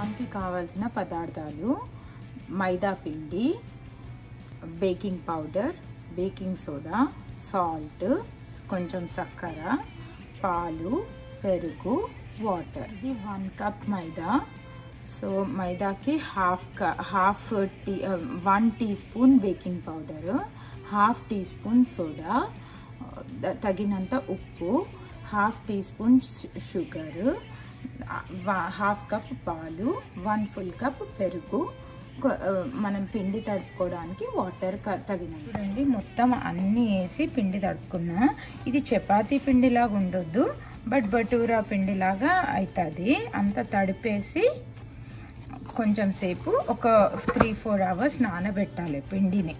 నాన్కి కావాల్సిన పదార్థాలు మైదా పిండి baking powder baking soda salt కొంచెం చక్కెర పాలు పెరుగు వాటర్ ఇది వన్ కప్ మైదా సో మైదాకి half half tea one teaspoon baking powder half teaspoon soda తగినంత ఉప్పు half teaspoon sugar half cup పాలు వన్ ఫుల్ కప్ పెరుగు మనం పిండి తడుపుకోవడానికి వాటర్ తగినంత చూడండి మొత్తం అన్నీ వేసి పిండి తడుపుకున్నా ఇది చపాతీ పిండిలాగా ఉండొద్దు బట్ బటూరా పిండిలాగా అవుతుంది అంత తడిపేసి కొంచెం సేపు ఒక త్రీ ఫోర్ అవర్స్ నానబెట్టాలి పిండిని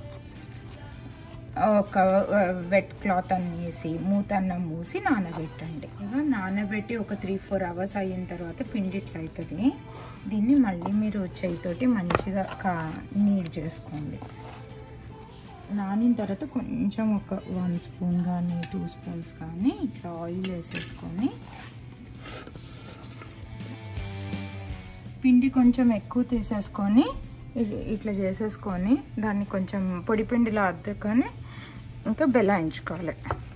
ఒక వెట్ క్లాత్ అన్ని వేసి మూతన్న మూసి నానబెట్టండి ఇక నానబెట్టి ఒక త్రీ ఫోర్ అవర్స్ అయిన తర్వాత పిండి ఇట్లా అవుతుంది దీన్ని మళ్ళీ మీరు చేయితోటి మంచిగా కా నీడ్ చేసుకోండి నానిన తర్వాత కొంచెం ఒక వన్ స్పూన్ కానీ టూ స్పూన్స్ కానీ ఇట్లా ఆయిల్ వేసేసుకొని పిండి కొంచెం ఎక్కువ తీసేసుకొని ఇట్లా చేసేసుకొని దాన్ని కొంచెం పొడి పిండిలో అద్దుకొని ఇంకా బెలాయించుకోవాలి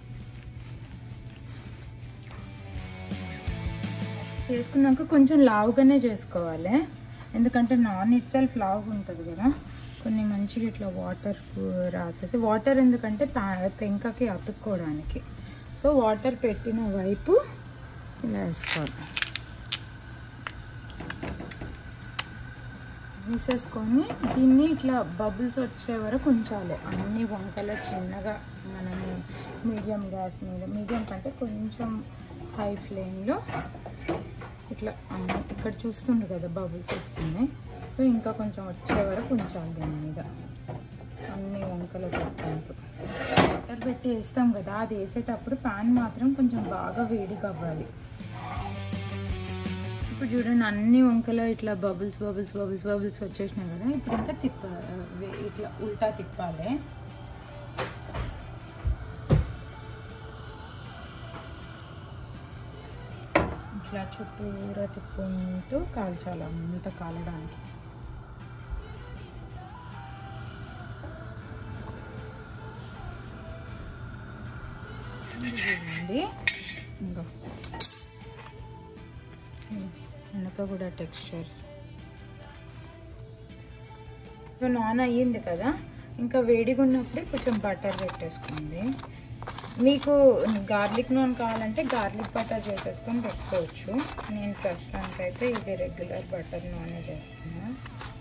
చేసుకున్నాక కొంచెం లావుగానే చేసుకోవాలి ఎందుకంటే నాన్ ఇట్ సెల్ఫ్ లావుగా ఉంటుంది కదా కొన్ని మంచిగా ఇట్లా వాటర్ రాసేసి వాటర్ ఎందుకంటే పెంకకి అతుక్కోవడానికి సో వాటర్ పెట్టిన వైపు ఇలా వేసుకోవాలి వేసేసుకొని దీన్ని ఇట్లా బబుల్స్ వచ్చే వరకు ఉంచాలి అన్ని వంకల చిన్నగా మనము మీడియం గ్యాస్ మీద మీడియం కంటే కొంచెం హై ఫ్లేమ్లో ఇట్లా అన్ని ఇక్కడ చూస్తుండ్రు కదా బబుల్స్ వస్తున్నాయి సో ఇంకా కొంచెం వచ్చే వరకు ఉంచాలి దాని మీద అన్ని వంకలు పెట్టుకుంటూ వాటర్ పెట్టి వేస్తాం కదా అది వేసేటప్పుడు ప్యాన్ మాత్రం కొంచెం బాగా వేడిగా అవ్వాలి ఇప్పుడు చూడండి అన్ని వంకలో ఇట్లా బబుల్స్ బబుల్స్ బబుల్స్ బబుల్స్ వచ్చేసినాయి కదా ఇప్పుడు ఇంకా తిప్ప ఇట్లా ఉల్టా తిప్పాలి ఇట్లా చుట్టూరా తిప్పుకుంటూ కాల్చాలి అంత కాలడానికి చూడండి ఇంకా వెనక కూడా టెక్స్చర్ ఇప్పుడు నాన్ అయ్యింది కదా ఇంకా వేడిగా ఉన్నప్పుడే కొంచెం బటర్ పెట్టేసుకోండి మీకు గార్లిక్ నాన్ కావాలంటే గార్లిక్ బటర్ చేసేసుకొని పెట్టుకోవచ్చు నేను ప్రస్తుతానికైతే ఇది రెగ్యులర్ బటర్ నానే చేస్తున్నా